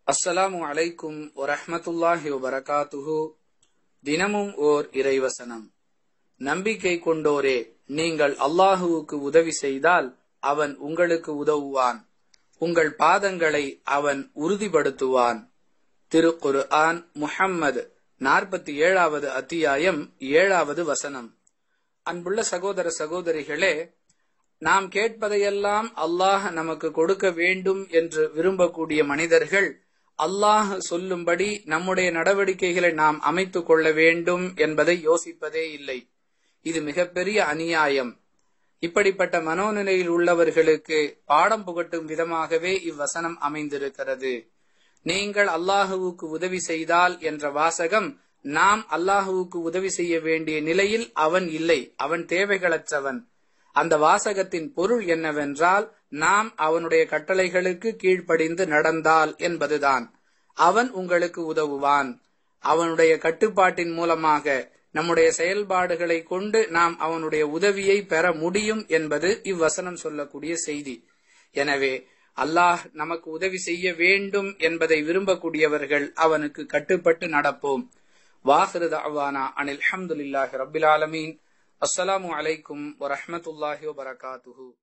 அஸ்ஸலாமு அலைக்கும் வரஹ்மத்துல்லாஹி வபரகாத்துஹு தினமும் ஓர் இறைவசனம் நம்பிக்கை கொண்டோரே நீங்கள் அல்லாஹுவுக்கு உதவி செய்தால் அவன் உங்களுக்கு உதவுவான் உங்கள் பாதங்களை அவன் உறுதிப்படுத்துவான் திருக்குரு ஆன் முஹம்மது நாற்பத்தி ஏழாவது அத்தியாயம் ஏழாவது வசனம் அன்புள்ள சகோதர சகோதரிகளே நாம் கேட்பதையெல்லாம் அல்லாஹ் நமக்கு கொடுக்க வேண்டும் என்று விரும்பக்கூடிய மனிதர்கள் அல்லாஹ் சொல்லும்படி நம்முடைய நடவடிக்கைகளை நாம் அமைத்துக் கொள்ள வேண்டும் என்பதை யோசிப்பதே இல்லை இது மிகப்பெரிய அநியாயம் இப்படிப்பட்ட மனோநிலையில் உள்ளவர்களுக்கு பாடம் புகட்டும் விதமாகவே இவ்வசனம் அமைந்திருக்கிறது நீங்கள் அல்லாஹுவுக்கு உதவி செய்தால் என்ற வாசகம் நாம் அல்லாஹுவுக்கு உதவி செய்ய வேண்டிய நிலையில் அவன் இல்லை அவன் தேவைகளற்றவன் அந்த வாசகத்தின் பொருள் என்னவென்றால் நாம் அவனுடைய கட்டளைகளுக்கு கீழ்ப்படிந்து நடந்தால் என்பதுதான் அவன் உங்களுக்கு உதவுவான் அவனுடைய கட்டுப்பாட்டின் மூலமாக நம்முடைய செயல்பாடுகளை கொண்டு நாம் அவனுடைய உதவியை பெற முடியும் என்பது இவ்வசனம் சொல்லக்கூடிய செய்தி எனவே அல்லாஹ் நமக்கு உதவி செய்ய வேண்டும் என்பதை விரும்பக்கூடியவர்கள் அவனுக்கு கட்டுப்பட்டு நடப்போம் வாஹிருத அவானா அனில் அஹமதுல்லாஹி ரபில் ஆலமீன் அஸ்ஸலாமு அலைக்கும் வரஹமத்துல்லாஹி வபரகாத்துஹு